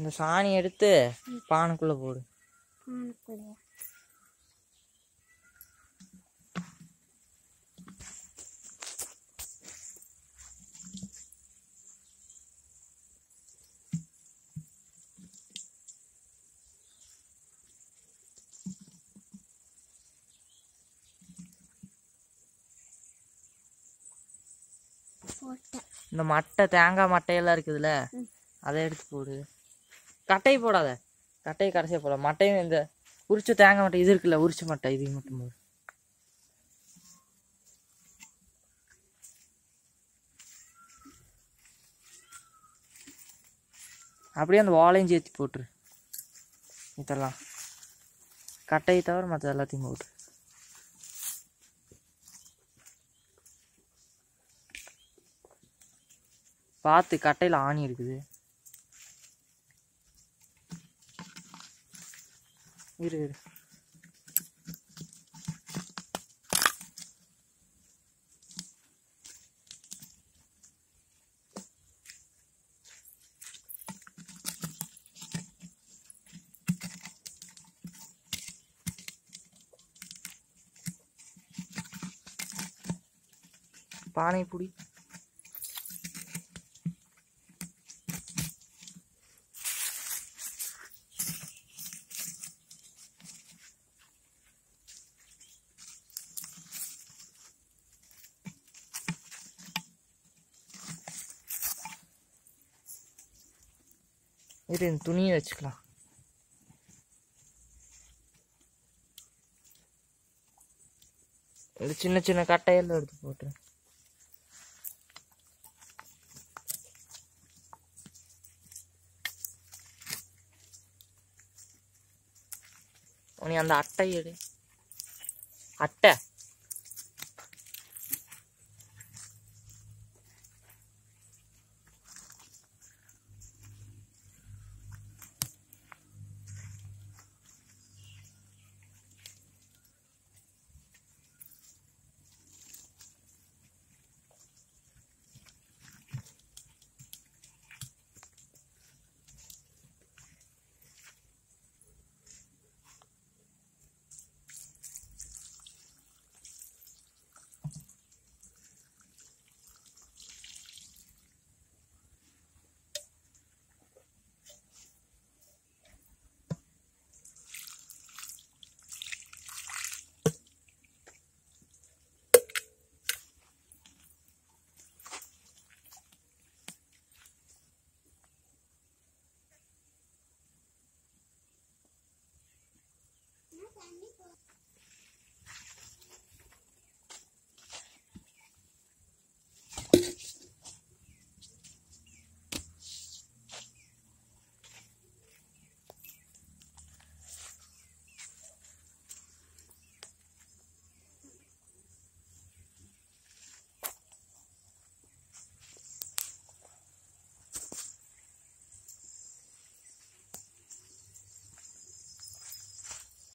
இந்த சாணி எடுத்து பானைக்குள்ள போடு பானைக்குள்ளையா போட்டேன் இந்த மட்டை தேங்காய் மட்டையெல்லாம் இருக்குதுல்ல ம். அதை எடுத்து போடு கட்டையை போடாத கட்டையை கடைசியாக போட மட்டையும் இந்த உரிச்ச தேங்காய் மட்டை இது இருக்குல்ல உரிச்ச மட்டை இது மட்டும் போடு அப்படியே அந்த வாழையும் சேர்த்து போட்டுரு இதெல்லாம் கட்டையை தவிர மற்ற எல்லாத்தையும் போட்டு பார்த்து கட்டையில் ஆணி இருக்குது இரு இரு பானை புடி இரு இந்த துணியை வச்சுக்கலாம் இந்த சின்ன சின்ன கட்டையெல்லாம் எடுத்து போட்டு நீ அந்த அட்டை எடு அட்டை